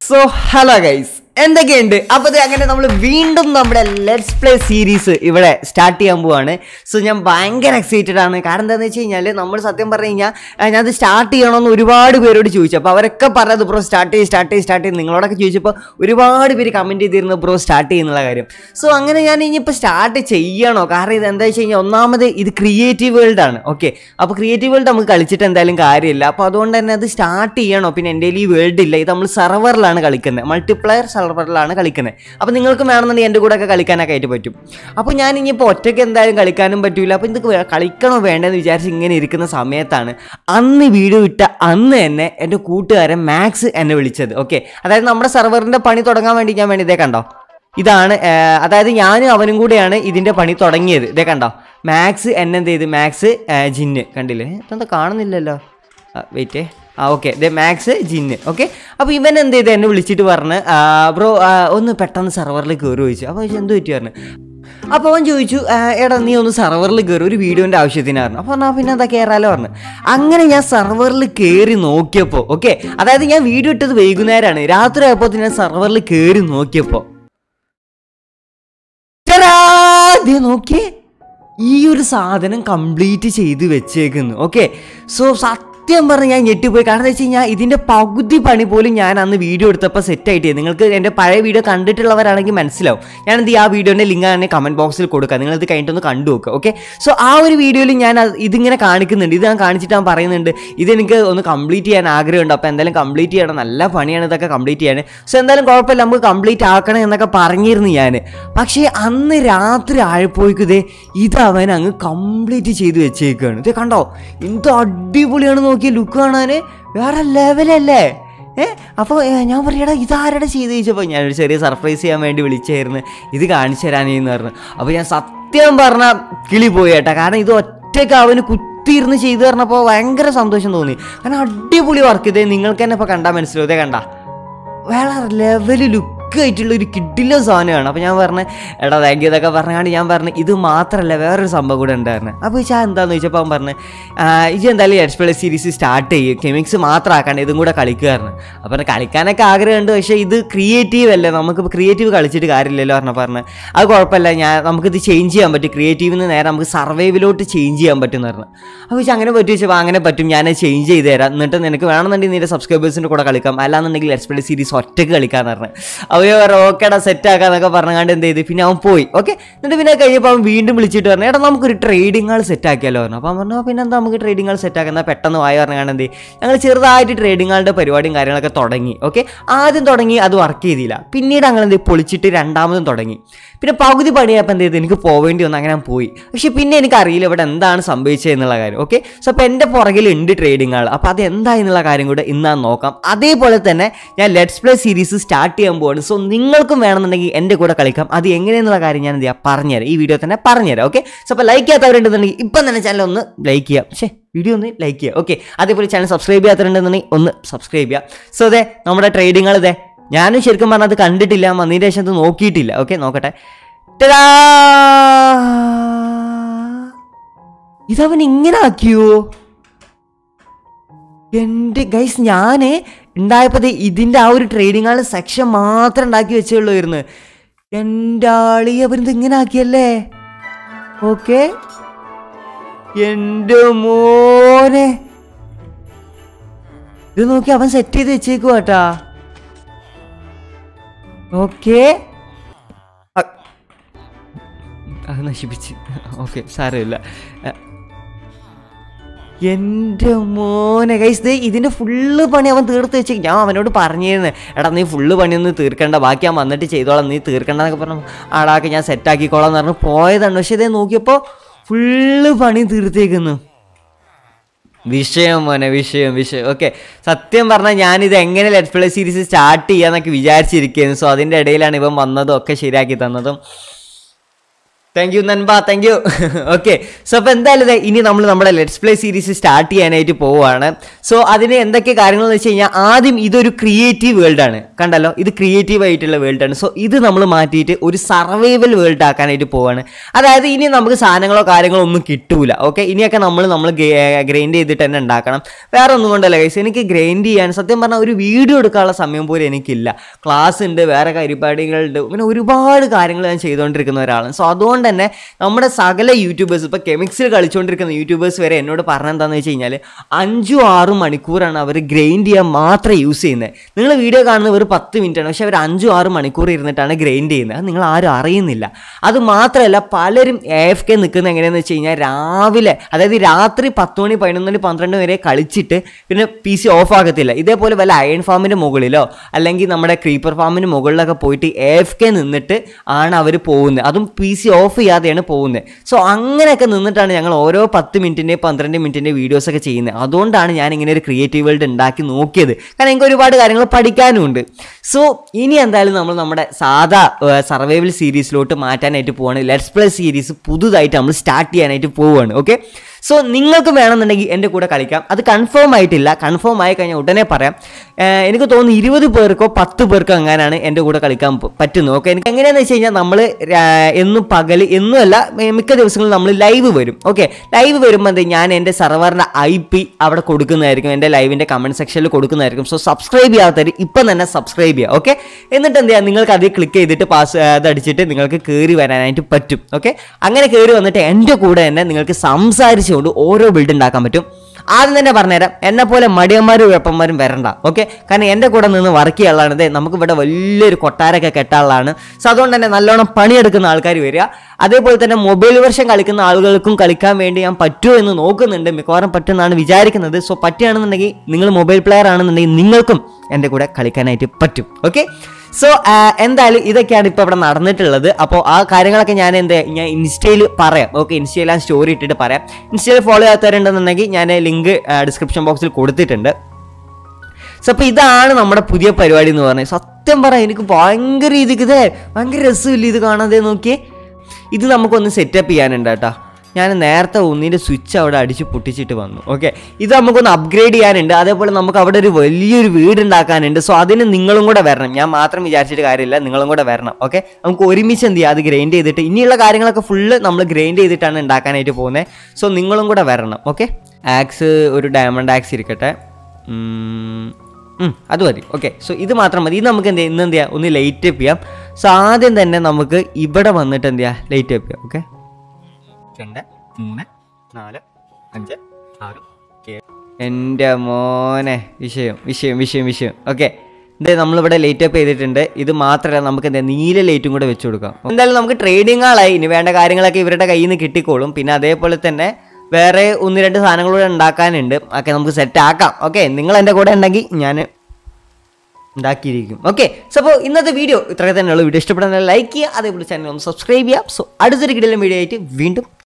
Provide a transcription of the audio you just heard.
So hello guys എന്തൊക്കെയുണ്ട് അപ്പോൾ ഇത് അങ്ങനെ നമ്മൾ വീണ്ടും നമ്മുടെ ലെറ്റ്സ് പ്ലേ സീരീസ് ഇവിടെ സ്റ്റാർട്ട് ചെയ്യാൻ പോവാണ് സോ ഞാൻ ഭയങ്കര എക്സൈറ്റഡ് ആണ് കാരണം എന്താണെന്ന് വെച്ച് കഴിഞ്ഞാൽ നമ്മൾ സത്യം പറഞ്ഞു കഴിഞ്ഞാൽ ഞാനത് സ്റ്റാർട്ട് ചെയ്യണമെന്ന് ഒരുപാട് പേരോട് ചോദിച്ചു അപ്പോൾ അവരൊക്കെ പറഞ്ഞത് ബ്രോ സ്റ്റാർട്ട് ചെയ്ത് സ്റ്റാർട്ട് ചെയ്ത് സ്റ്റാർട്ട് ചെയ്ത് നിങ്ങളോടൊക്കെ ചോദിച്ചപ്പോൾ ഒരുപാട് പേര് കമൻറ്റ് ചെയ്തിരുന്നു ബ്രോ സ്റ്റാർട്ട് ചെയ്യുന്നുള്ള കാര്യം സോ അങ്ങനെ ഞാൻ ഇനിയിപ്പോൾ സ്റ്റാർട്ട് ചെയ്യണോ കാരണം ഇത് എന്താ വെച്ച് കഴിഞ്ഞാൽ ഒന്നാമത് ഇത് ക്രിയേറ്റീവ് വേൾഡ് ആണ് ഓക്കെ അപ്പോൾ ക്രിയേറ്റീവ് വേൾഡ് നമുക്ക് കളിച്ചിട്ട് എന്തായാലും കാര്യമില്ല അപ്പോൾ അതുകൊണ്ട് തന്നെ അത് സ്റ്റാർട്ട് ചെയ്യണോ പിന്നെ എൻ്റെ ഈ വേൾഡ് ഇല്ല ഇത് നമ്മൾ സെർവറിലാണ് കളിക്കുന്നത് മൾട്ടിപ്ലെയർ സെർവറിലാണ് കളിക്കുന്നത് അപ്പോൾ നിങ്ങൾക്ക് വേണമെന്നുണ്ടെങ്കിൽ എൻ്റെ കൂടെ ഒക്കെ കളിക്കാനൊക്കെ ആയിട്ട് പറ്റും അപ്പോൾ ഞാൻ ഇനിയിപ്പോൾ ഒറ്റയ്ക്ക് എന്തായാലും കളിക്കാനും പറ്റില്ല അപ്പോൾ ഇത് വേ- കളിക്കണോ വേണ്ടെന്ന് വിചാരിച്ച് ഇങ്ങനെ ഇരിക്കുന്ന സമയത്താണ് അന്ന് വീഡിയോ ഇട്ട അന്ന് തന്നെ എൻ്റെ കൂട്ടുകാരൻ മാക്സ് എന്നെ വിളിച്ചത് ഓക്കെ അതായത് നമ്മുടെ സെർവറിൻ്റെ പണി തുടങ്ങാൻ വേണ്ടി ഞാൻ വേണ്ടി ഇതേ കണ്ടോ ഇതാണ് ആ, അതായത് ഞാനും അവനും കൂടെയാണ് ഇതിൻ്റെ പണി തുടങ്ങിയത് ഇതേ കണ്ടോ മാക്സ് എന്നെ എന്ത് ചെയ്ത് മാക്സ് ആ, ജിന്ന് കണ്ടില്ലേ ഇതെന്താ കാണുന്നില്ലല്ലോ വെയിറ്റ് ആ ഓക്കെ ദേ മാക്സ് ജിന്ന് ഓക്കെ അപ്പോൾ ഇവൻ എന്ത് ചെയ്ത് എന്നെ വിളിച്ചിട്ട് പറഞ്ഞ് ബ്രോ ഒന്ന് പെട്ടെന്ന് സെർവറിൽ കയറി ചോദിച്ചു അപ്പോൾ ചോദിച്ചു എന്ത് പറ്റി പറഞ്ഞു അപ്പോൾ അവൻ ചോദിച്ചു "ആ, എടാ നീ ഒന്ന് സെർവറിൽ കയറി ഒരു വീഡിയോൻ്റെ ആവശ്യത്തിനായിരുന്നു അപ്പോൾ എന്നാൽ പിന്നെ എന്താ കയറാലോ പറഞ്ഞു അങ്ങനെ ഞാൻ സെർവറിൽ കയറി നോക്കിയപ്പോൾ ഓക്കെ അതായത് ഞാൻ വീഡിയോ ഇട്ടത് വൈകുന്നേരമാണ് രാത്രി ആയപ്പോൾ ഞാൻ സെർവറിൽ കയറി നോക്കിയപ്പോൾ ടാ! ദേ നോക്കിയേ ഈ ഒരു സാധനം കംപ്ലീറ്റ് ചെയ്ത് വെച്ചേക്കുന്നു ഓക്കെ സോ സത്യം പറഞ്ഞ് ഞാൻ ഞെട്ടിപ്പോയി കാരണം എന്താ വെച്ച് കഴിഞ്ഞാൽ ഇതിൻ്റെ പകുതി പണി പോലും ഞാൻ അന്ന് വീഡിയോ എടുത്തപ്പോൾ സെറ്റ് ആയിട്ട് നിങ്ങൾക്ക് എൻ്റെ പഴയ വീഡിയോ കണ്ടിട്ടുള്ളവരാണെങ്കിൽ മനസ്സിലാവും ഞാൻ എന്ത് ചെയ്യും, ആ വീഡിയോൻ്റെ ലിങ്ക് തന്നെ കമൻറ്റ് ബോക്സിൽ കൊടുക്കാം നിങ്ങൾ ഇത് കഴിഞ്ഞിട്ടൊന്ന് കണ്ടു നോക്കുക ഓക്കെ സോ ആ ഒരു വീഡിയോയിൽ ഞാൻ അത് ഇതിങ്ങനെ കാണിക്കുന്നുണ്ട് ഇത് ഞാൻ കാണിച്ചിട്ട് ഞാൻ പറയുന്നുണ്ട് ഇതെനിക്ക് ഒന്ന് കംപ്ലീറ്റ് ചെയ്യാൻ ആഗ്രഹമുണ്ട് അപ്പോൾ എന്തായാലും കംപ്ലീറ്റ് ചെയ്യണം നല്ല പണിയാണ് ഇതൊക്കെ കംപ്ലീറ്റ് ചെയ്യാൻ സോ എന്തായാലും കുഴപ്പമില്ല നമുക്ക് കംപ്ലീറ്റ് ആക്കണം എന്നൊക്കെ പറഞ്ഞിരുന്നു ഞാൻ പക്ഷേ അന്ന് രാത്രി ആയപ്പോഴേക്കും ഇത് അവൻ അങ്ങ് കംപ്ലീറ്റ് ചെയ്ത് വെച്ചേക്കാണ് ഇത് കണ്ടോ എന്ത് അടിപൊളിയാണ് നോക്കിയ ലുക്ക് കാണാൻ വേറെ ലെവലല്ലേ ഏ അപ്പോൾ ഞാൻ പറയടാ ഇതാരുടെ ചെയ്ത് ചോദിച്ചപ്പോൾ ഞാനൊരു ചെറിയ സർപ്രൈസ് ചെയ്യാൻ വേണ്ടി വിളിച്ചായിരുന്നു ഇത് കാണിച്ചു തരാനേന്ന് പറഞ്ഞു അപ്പോൾ ഞാൻ സത്യം പറഞ്ഞ കിളി പോയി കേട്ടാ കാരണം ഇത് ഒറ്റയ്ക്ക് അവന് കുത്തിയിരുന്ന് ചെയ്തു പറഞ്ഞപ്പോൾ ഭയങ്കര സന്തോഷം തോന്നി കാരണം അടിപൊളി വർക്ക് ഇതേ നിങ്ങൾക്ക് തന്നെ ഇപ്പോൾ കണ്ടാൽ മനസ്സിലാവും ഇതേ കണ്ട വേറെ ലെവൽ ലുക്ക് ആയിട്ടുള്ള ഒരു കിഡില്ല സാധനമാണ് അപ്പോൾ ഞാൻ പറഞ്ഞു എടാ താങ്ക് യു ഇതൊക്കെ പറഞ്ഞാണ്ട് ഞാൻ പറഞ്ഞു ഇത് മാത്രമല്ല വേറൊരു സംഭവം കൂടെ ഉണ്ടായിരുന്നു അപ്പോൾ ഞാൻ എന്താന്ന് ചോദിച്ചപ്പോൾ അവൻ പറഞ്ഞു ഇത് എന്തായാലും എക്സ് പ്ലേ സീരീസ് സ്റ്റാർട്ട് ചെയ്യും കെമിക്സ് മാത്രം ആക്കാണ്ട് ഇതും കൂടെ കളിക്കുകയായിരുന്നു അപ്പോൾ കളിക്കാനൊക്കെ ആഗ്രഹമുണ്ട് പക്ഷേ ഇത് ക്രിയേറ്റീവ് അല്ലേ നമുക്കിപ്പോൾ ക്രിയേറ്റീവ് കളിച്ചിട്ട് കാര്യമില്ലല്ലോ പറഞ്ഞ പറഞ്ഞു അത് കുഴപ്പമില്ല ഞാൻ നമുക്കിത് ചേഞ്ച് ചെയ്യാൻ പറ്റും ക്രിയേറ്റീവിൽ നിന്ന് നേരെ നമുക്ക് സർവൈവിലോട്ട് ചേഞ്ച് ചെയ്യാൻ പറ്റും എന്ന് പറഞ്ഞു അപ്പോൾ വെച്ചാൽ അങ്ങനെ പറ്റും വെച്ചപ്പോൾ അങ്ങനെ പറ്റും ഞാൻ ചേഞ്ച് ചെയ്ത് തരാം എന്നിട്ട് നിനക്ക് വേണമെന്നുണ്ടെങ്കിൽ നിന്റെ സബ്സ്ക്രൈബേഴ്സിൻ്റെ കൂടെ കളിക്കാം അല്ലാന്നുണ്ടെങ്കിൽ ലെറ്റ്സ് പ്ലേ സീരീസ് ഒറ്റയ്ക്ക് കളിക്കാന്ന് പറഞ്ഞു അപ്പോൾ പറഞ്ഞു ഓക്കേടാ സെറ്റ് ആക്കാന്നൊക്കെ പറഞ്ഞാണ്ട് എന്ത് ചെയ്ത് പിന്നെ അവൻ പോയി ഓക്കെ എന്നിട്ട് പിന്നെ കഴിഞ്ഞപ്പോൾ അവൻ വീണ്ടും വിളിച്ചിട്ട് പറഞ്ഞു എടാ നമുക്കൊരു ട്രേഡിംഗ് ആൾ സെറ്റ് ആക്കിയാലോ പറഞ്ഞു അപ്പോൾ അവൻ പറഞ്ഞു "ആ, പിന്നെ എന്താ നമുക്ക് ട്രേഡിംഗ് ആൾ സെറ്റ് ആക്കാം എന്നാൽ പെട്ടെന്ന് വായ പറഞ്ഞാണ്ട് എന്ത് ചെയ്യും ഞങ്ങൾ ചെറുതായിട്ട് ട്രേഡിംഗ് ആളുടെ പരിപാടിയും കാര്യങ്ങളൊക്കെ തുടങ്ങി ഓക്കെ ആദ്യം തുടങ്ങി അത് വർക്ക് ചെയ്തില്ല പിന്നീട് അങ്ങനെ എന്ത് ചെയ്യും, പൊളിച്ചിട്ട് രണ്ടാമതും തുടങ്ങി പിന്നെ പകുതി പണിയായപ്പോൾ എന്ത് ചെയ്തു എനിക്ക് പോവേണ്ടി വന്നു അങ്ങനെ ഞാൻ പോയി പക്ഷേ പിന്നെ എനിക്ക് അറിയില്ല ഇവിടെ എന്താണ് സംഭവിച്ചത് എന്നുള്ള കാര്യം ഓക്കെ സോ അപ്പോൾ എൻ്റെ പുറകിലുണ്ട് ട്രേഡിംഗ് ആൾ അപ്പോൾ അത് എന്താ എന്നുള്ള കാര്യം കൂടെ ഇന്നാ നോക്കാം അതേപോലെ തന്നെ ഞാൻ ലെറ്റ്സ് പ്ലേ സീരീസ് സ്റ്റാർട്ട് ചെയ്യാൻ പോവാണ് സോ നിങ്ങൾക്കും വേണമെന്നുണ്ടെങ്കിൽ എൻ്റെ കൂടെ കളിക്കാം അത് എങ്ങനെയെന്നുള്ള കാര്യം ഞാൻ എന്ത് ചെയ്യാം പറഞ്ഞുതരാം ഈ വീഡിയോ തന്നെ പറഞ്ഞുതരാം ഓക്കെ സോ അപ്പോൾ ലൈക്ക് ചെയ്യാത്തവരുണ്ടെന്നുണ്ടെങ്കിൽ ഇപ്പം തന്നെ ചാനൽ ഒന്ന് ലൈക്ക് ചെയ്യാം പക്ഷേ വീഡിയോ ഒന്ന് ലൈക്ക് ചെയ്യുക ഓക്കെ അതേപോലെ ചാനൽ സബ്സ്ക്രൈബ് ചെയ്യാത്തവരുണ്ടെന്നുണ്ടെങ്കിൽ ഒന്ന് സബ്സ്ക്രൈബ് ചെയ്യുക സോ അതെ നമ്മുടെ ട്രേഡിങ്ങൾ ഇതേ ഞാനും ശരിക്കും പറഞ്ഞാൽ അത് കണ്ടിട്ടില്ല വന്നതിന് ശേഷം അത് നോക്കിയിട്ടില്ല ഓക്കെ നോക്കട്ടെ ടടാ! ഇതവൻ ഇങ്ങനെ ആക്കിയോ എൻ്റെ ഗൈസ് ഞാൻ ഉണ്ടായപ്പോൾ ദേ ഇതിൻ്റെ ആ ഒരു ട്രേഡിംഗ് ആൾ സെക്ഷൻ മാത്രം ഉണ്ടാക്കി വെച്ചുള്ളായിരുന്നു എൻ്റെ ആളി അവരിത് ഇങ്ങനെ ആക്കിയല്ലേ ഓക്കെ എൻ്റെ മോനെ ഇത് നോക്കി അവൻ സെറ്റ് ചെയ്ത് വെച്ചേക്കുവാ കേട്ടാ ഓക്കെ അത് നശിപ്പിച്ച് ഓക്കെ സാരമില്ല അ, എൻ്റെ മോനെ കൈസ് ദേ ഇതിൻ്റെ ഫുള്ള് പണി അവൻ തീർത്ത് വെച്ച് ഞാൻ അവനോട് പറഞ്ഞിരുന്നു എടാ നീ ഫുള്ള് പണിയൊന്നും തീർക്കണ്ട ബാക്കി ഞാൻ വന്നിട്ട് ചെയ്തോളാം നീ തീർക്കണ്ട എന്നൊക്കെ പറഞ്ഞു ആടാക്കി ഞാൻ സെറ്റാക്കിക്കോളാം എന്ന് പറഞ്ഞു പോയതാണ് പക്ഷേ ഇതേ നോക്കിയപ്പോൾ ഫുള്ള് പണി തീർത്തേക്കുന്നു വിഷയം മോനെ വിഷയം വിഷയം ഓക്കെ സത്യം പറഞ്ഞാൽ ഞാനിത് എങ്ങനെ ലെറ്റ് പ്ലേ സീരീസ് സ്റ്റാർട്ട് ചെയ്യാന്നൊക്കെ വിചാരിച്ചിരിക്കുന്നു സോ അതിൻ്റെ ഇടയിലാണ് ഇവൻ വന്നതും ഒക്കെ ശരിയാക്കി തന്നതും താങ്ക് യു നൻബ താങ്ക് യു ഓക്കെ സോ അപ്പോൾ എന്തായാലും ദേ ഇനി നമ്മൾ നമ്മുടെ ലെറ്റ്സ് പ്ലേ സീരീസ് സ്റ്റാർട്ട് ചെയ്യാനായിട്ട് പോവുകയാണ് സോ അതിന് എന്തൊക്കെ കാര്യങ്ങൾ എന്ന് വെച്ച് കഴിഞ്ഞാൽ ആദ്യം ഇതൊരു ക്രിയേറ്റീവ് വേൾഡ് ആണ് കണ്ടല്ലോ ഇത് ക്രിയേറ്റീവ് ആയിട്ടുള്ള വേൾഡ് ആണ് സോ ഇത് നമ്മൾ മാറ്റിയിട്ട് ഒരു സർവൈവൽ വേൾഡ് ആക്കാനായിട്ട് പോവാണ് അതായത് ഇനി നമുക്ക് സാധനങ്ങളോ കാര്യങ്ങളോ ഒന്നും കിട്ടൂല ഓക്കെ ഇനിയൊക്കെ നമ്മൾ നമ്മൾ ഗ്രൈൻഡ് ചെയ്തിട്ട് തന്നെ ഉണ്ടാക്കണം വേറെ ഒന്നും കൊണ്ടല്ല ഗൈസ് എനിക്ക് ഗ്രൈൻഡ് ചെയ്യാൻ സത്യം പറഞ്ഞാൽ ഒരു വീഡിയോ എടുക്കാനുള്ള സമയം പോലും എനിക്കില്ല ക്ലാസ് ഉണ്ട് വേറെ പരിപാടികളുണ്ട് പിന്നെ ഒരുപാട് കാര്യങ്ങൾ ഞാൻ ചെയ്തുകൊണ്ടിരിക്കുന്ന ഒരാളാണ് സോ അതുകൊണ്ട് തന്നെ നമ്മുടെ സകല യൂട്യൂബേഴ്സ് ഇപ്പോൾ കെമിക്സിൽ കളിച്ചുകൊണ്ടിരിക്കുന്ന യൂട്യൂബേഴ്സ് വരെ എന്നോട് പറഞ്ഞെന്താണെന്ന് വെച്ച് കഴിഞ്ഞാൽ അഞ്ചും ആറും മണിക്കൂറാണ് അവർ ഗ്രൈൻഡ് ചെയ്യാൻ മാത്രം യൂസ് ചെയ്യുന്നത് നിങ്ങൾ വീഡിയോ കാണുന്നത് ഒരു പത്ത് മിനിറ്റാണ് പക്ഷേ അവർ അഞ്ചും ആറും മണിക്കൂർ ഇരുന്നിട്ടാണ് ഗ്രൈൻഡ് ചെയ്യുന്നത് അത് നിങ്ങൾ ആരും അറിയുന്നില്ല അത് മാത്രമല്ല പലരും എ എഫ് കെ നിൽക്കുന്നത് എങ്ങനെയാണെന്ന് വെച്ച് കഴിഞ്ഞാൽ രാവിലെ അതായത് രാത്രി പത്ത് മണി പതിനൊന്ന് മണി പന്ത്രണ്ട് വരെ കളിച്ചിട്ട് പിന്നെ പി സി ഓഫ് ആകത്തില്ല ഇതേപോലെ വല്ല അയൺ ഫാമിൻ്റെ മുകളിലോ അല്ലെങ്കിൽ നമ്മുടെ ക്രീപ്പർ ഫാമിന് മുകളിലൊക്കെ പോയിട്ട് എ എഫ് കെ നിന്നിട്ട് ആണ് അവർ പോകുന്നത് അതും പി സി ഓഫ് ചെയ്യാതെയാണ് പോകുന്നത് സോ അങ്ങനെയൊക്കെ നിന്നിട്ടാണ് ഞങ്ങൾ ഓരോ പത്ത് മിനിറ്റിൻ്റെ പന്ത്രണ്ട് മിനിറ്റിൻ്റെ വീഡിയോസൊക്കെ ചെയ്യുന്നത് അതുകൊണ്ടാണ് ഞാൻ ഇങ്ങനെ ഒരു ക്രിയേറ്റീവ് വേൾഡ് ഉണ്ടാക്കി നോക്കിയത് കാരണം എനിക്ക് ഒരുപാട് കാര്യങ്ങൾ പഠിക്കാനുമുണ്ട് സോ ഇനി എന്തായാലും നമ്മൾ നമ്മുടെ സാധാ സർവൈവൽ സീരീസിലോട്ട് മാറ്റാനായിട്ട് പോവാണ് ലെറ്റ്സ് പ്ലേ സീരീസ് പുതുതായിട്ട് നമ്മൾ സ്റ്റാർട്ട് ചെയ്യാനായിട്ട് പോവുകയാണ് ഓക്കെ സോ നിങ്ങൾക്ക് വേണമെന്നുണ്ടെങ്കിൽ എൻ്റെ കൂടെ കളിക്കാം അത് കൺഫേം ആയിട്ടില്ല കൺഫേം ആയി കഴിഞ്ഞാൽ ഉടനെ പറയാം ഏഹ് എനിക്ക് തോന്നുന്നു ഇരുപത് പേർക്കോ പത്ത് പേർക്കോ എങ്ങനെയാണ് എൻ്റെ കൂടെ കളിക്കാൻ പ- പറ്റുന്നത് ഓക്കെ എനിക്ക് എങ്ങനെയാണെന്ന് വെച്ച് കഴിഞ്ഞാൽ നമ്മൾ എന്നും പകൽ എന്നും അല്ല മി- മിക്ക ദിവസങ്ങളിൽ നമ്മൾ ലൈവ് വരും ഓക്കെ ലൈവ് വരുമ്പോൾ എന്താ ഞാൻ എൻ്റെ സെർവറിൻ്റെ ഐ പി അവിടെ കൊടുക്കുന്നതായിരിക്കും എൻ്റെ ലൈവിൻ്റെ കമൻറ്റ് സെക്ഷനിൽ കൊടുക്കുന്നതായിരിക്കും സോ സബ്സ്ക്രൈബ് ചെയ്യാത്തവർ ഇപ്പം തന്നെ സബ്സ്ക്രൈബ് ചെയ്യുക ഓക്കെ എന്നിട്ട് എന്ത് ചെയ്യുക നിങ്ങൾക്ക് അത് ക്ലിക്ക് ചെയ്തിട്ട് പാസ് അതടിച്ചിട്ട് നിങ്ങൾക്ക് കയറി വരാനായിട്ട് പറ്റും ഓക്കെ അങ്ങനെ കയറി വന്നിട്ട് എൻ്റെ കൂടെ തന്നെ നിങ്ങൾക്ക് സംസാരിച്ചുകൊണ്ട് ഓരോ ബിൽഡ് ഉണ്ടാക്കാൻ പറ്റും ആദ്യം തന്നെ പറഞ്ഞുതരാം എന്നെ പോലെ മടിയന്മാരും വെപ്പന്മാരും വരണ്ട ഓക്കെ കാരണം എൻ്റെ കൂടെ നിന്ന് വർക്ക് ചെയ്യാനുള്ളതാണ് ദേ നമുക്ക് ഇവിടെ വലിയൊരു കൊട്ടാരൊക്കെ കെട്ടാനുള്ളതാണ് സോ അതുകൊണ്ട് തന്നെ നല്ലോണം പണിയെടുക്കുന്ന ആൾക്കാർ വരിക അതേപോലെ തന്നെ മൊബൈൽ വെർഷൻ കളിക്കുന്ന ആളുകൾക്കും കളിക്കാൻ വേണ്ടി ഞാൻ പറ്റുമോ എന്ന് നോക്കുന്നുണ്ട് മിക്കവാറും പറ്റുമെന്നാണ് വിചാരിക്കുന്നത് സോ പറ്റുകയാണെന്നുണ്ടെങ്കിൽ നിങ്ങൾ മൊബൈൽ പ്ലെയർ ആണെന്നുണ്ടെങ്കിൽ നിങ്ങൾക്കും എൻ്റെ കൂടെ കളിക്കാനായിട്ട് പറ്റും ഓക്കെ സോ എന്തായാലും ഇതൊക്കെയാണ് ഇപ്പോൾ ഇവിടെ നടന്നിട്ടുള്ളത് അപ്പോൾ ആ കാര്യങ്ങളൊക്കെ ഞാൻ എന്താ ഞാൻ ഇൻസ്റ്റയിൽ പറയാം ഓക്കെ ഇൻസ്റ്റയിൽ ഞാൻ സ്റ്റോറി ഇട്ടിട്ട് പറയാം ഇൻസ്റ്റയിൽ ഫോളോ ചെയ്യാത്തവരുണ്ടെന്നുണ്ടെങ്കിൽ ഞാൻ ലിങ്ക് ഡിസ്ക്രിപ്ഷൻ ബോക്സിൽ കൊടുത്തിട്ടുണ്ട് സോ അപ്പോൾ ഇതാണ് നമ്മുടെ പുതിയ പരിപാടി എന്ന് പറഞ്ഞത് സത്യം പറയാം എനിക്ക് ഭയങ്കര രീതിക്ക് ഇതേ ഭയങ്കര രസമില്ല ഇത് കാണാതെ നോക്കിയേ ഇത് നമുക്കൊന്ന് സെറ്റപ്പ് ചെയ്യാനുണ്ട് കേട്ടോ ഞാൻ നേരത്തെ ഒന്നിൻ്റെ സ്വിച്ച് അവിടെ അടിച്ച് പൊട്ടിച്ചിട്ട് വന്നു ഓക്കെ ഇത് നമുക്കൊന്ന് അപ്ഗ്രേഡ് ചെയ്യാനുണ്ട് അതേപോലെ നമുക്ക് അവിടെ ഒരു വലിയൊരു വീട് ഉണ്ടാക്കാനുണ്ട് സോ അതിന് നിങ്ങളും കൂടെ വരണം ഞാൻ മാത്രം വിചാരിച്ചിട്ട് കാര്യമില്ല നിങ്ങളും കൂടെ വരണം ഓക്കെ നമുക്ക് ഒരുമിച്ച് എന്ത് ചെയ്യാം അത് ഗ്രൈൻഡ് ചെയ്തിട്ട് ഇനിയുള്ള കാര്യങ്ങളൊക്കെ ഫുള്ള് നമ്മൾ ഗ്രൈൻഡ് ചെയ്തിട്ടാണ് ഉണ്ടാക്കാനായിട്ട് പോകുന്നത് സോ നിങ്ങളും കൂടെ വരണം ഓക്കെ ആക്സ് ഒരു ഡയമണ്ട് ആക്സ് ഇരിക്കട്ടെ ഉം, ഉം, അത് മതി ഓക്കെ സോ ഇത് മാത്രം മതി ഇത് നമുക്ക് എന്ത് ചെയ്യാം ഇന്ന് എന്ത് ചെയ്യാം ഒന്ന് ലൈറ്റ് അപ്പ് ചെയ്യാം സോ ആദ്യം തന്നെ നമുക്ക് ഇവിടെ വന്നിട്ട് എന്ത് ചെയ്യാം ലൈറ്റ് അപ്പ് ചെയ്യാം ഓക്കെ രണ്ട് മൂന്ന് നാല് അഞ്ച് ആറ് ഏഴ് എൻ്റെ മോനെ വിഷയം വിഷയം വിഷയം വിഷയം ഓക്കെ ഇത് നമ്മളിവിടെ ലൈറ്റ് അപ്പ് ചെയ്തിട്ടുണ്ട് ഇത് മാത്രമല്ല നമുക്ക് എന്താ നീല ലൈറ്റും കൂടെ വെച്ച് കൊടുക്കാം എന്തായാലും നമുക്ക് ട്രേഡിംഗ് ആളായി ഇനി വേണ്ട കാര്യങ്ങളൊക്കെ ഇവരുടെ കയ്യിൽ നിന്ന് കിട്ടിക്കോളും പിന്നെ അതേപോലെ തന്നെ വേറെ ഒന്ന് രണ്ട് സാധനങ്ങളൂടെ ഉണ്ടാക്കാനുണ്ട് ഒക്കെ നമുക്ക് സെറ്റ് ആക്കാം ഓക്കെ നിങ്ങൾ എൻ്റെ കൂടെ ഉണ്ടെങ്കിൽ ഞാൻ ഉണ്ടാക്കിയിരിക്കും ഓക്കെ സോ അപ്പോൾ ഇന്നത്തെ വീഡിയോ ഇത്രയൊക്കെ തന്നെയുള്ളൂ വീഡിയോ ഇഷ്ടപ്പെടുന്ന ലൈക്ക് ചെയ്യുക അതേപോലെ ചാനൽ ഒന്ന് സബ്സ്ക്രൈബ് ചെയ്യാം സോ അടുത്തൊരു കിടലും വീഡിയോ ആയിട്ട് വീണ്ടും